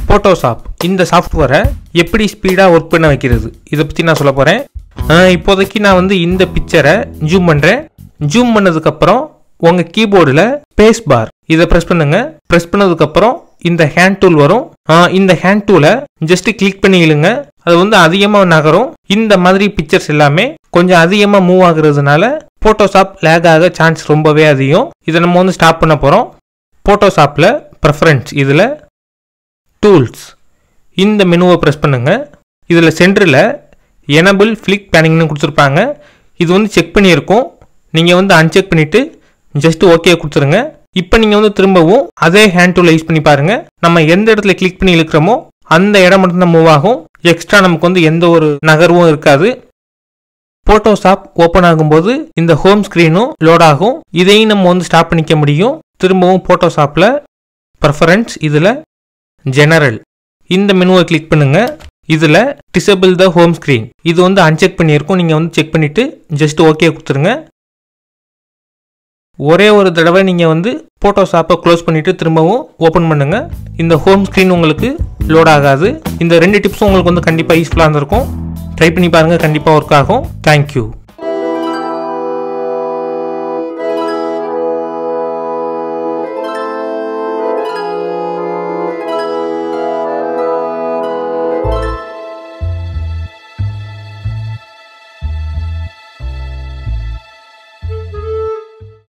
Photoshop இந்த சாஃப்ட்வேரை எப்படி ஸ்பீடாக ஒர்க் பண்ண வைக்கிறது இதை பற்றி நான் சொல்ல போகிறேன் இப்போதைக்கு நான் வந்து இந்த பிக்சரை ஜூம் பண்ணுறேன் ஜூம் பண்ணதுக்கப்புறம் உங்கள் கீபோர்டில் ஸ்பேஸ் பார் இதை ப்ரெஸ் பண்ணுங்க ப்ரெஸ் பண்ணதுக்கப்புறம் இந்த ஹேண்ட் டூல் வரும் ஆ, இந்த ஹேண்ட் டூலை ஜஸ்ட் கிளிக் பண்ணி இழுங்க அது வந்து அதிகமாக நகரும் இந்த மாதிரி பிக்சர்ஸ் எல்லாமே கொஞ்சம் அதிகமாக மூவ் ஆகுறதுனால ஃபோட்டோஷாப் லேக் ஆக சான்ஸ் ரொம்பவே அதிகம் இதை நம்ம வந்து ஸ்டாப் பண்ண போகிறோம் ஃபோட்டோஷாப்பில் ப்ரெஃபரன்ஸ் இதில் டூல்ஸ் இந்த மெனுவை ப்ரெஸ் பண்ணுங்க இதில் சென்டரில் எனபிள் ஃப்ளிக் பேனிங்னு கொடுத்துருப்பாங்க இது வந்து செக் பண்ணியிருக்கோம் நீங்கள் வந்து அன்செக் பண்ணிவிட்டு ஜஸ்ட் ஓகே கொடுத்துருங்க இப்போ நீங்கள் வந்து திரும்பவும் அதே ஹேண்ட் டூலை யூஸ் பண்ணி பாருங்க நம்ம எந்த இடத்துல கிளிக் பண்ணி இழுக்கிறோமோ அந்த இடம் மட்டும்தான் மூவ் ஆகும் எக்ஸ்ட்ரா நமக்கு வந்து எந்த ஒரு நகர்வும் இருக்காது ஃபோட்டோஷாப் ஓப்பன் ஆகும்போது இந்த ஹோம் ஸ்க்ரீனும் லோட் ஆகும் இதையும் நம்ம வந்து ஸ்டாப் பண்ணிக்க முடியும் திரும்பவும் ஃபோட்டோஷாப்பில் ப்ரெஃபரன்ஸ் இதில் ஜெனரல் இந்த மெனுவை கிளிக் பண்ணுங்க இதில் டிசபிள் த ஹோம் ஸ்க்ரீன் இது வந்து அன்செக் பண்ணியிருக்கோம் நீங்கள் வந்து செக் பண்ணிவிட்டு ஜஸ்ட் ஓகே கொடுத்துருங்க ஒரே ஒரு தடவை நீங்கள் வந்து ஃபோட்டோஷாப்பை க்ளோஸ் பண்ணிவிட்டு திரும்பவும் ஓப்பன் பண்ணுங்கள் இந்த ஹோம் ஸ்க்ரீன் உங்களுக்கு லோட் ஆகாது இந்த ரெண்டு டிப்ஸும் உங்களுக்கு வந்து கண்டிப்பாக யூஸ்ஃபுல்லாக இருந்திருக்கும் ட்ரை பண்ணி பாருங்கள் கண்டிப்பாக ஒர்க் ஆகும் தேங்க்யூ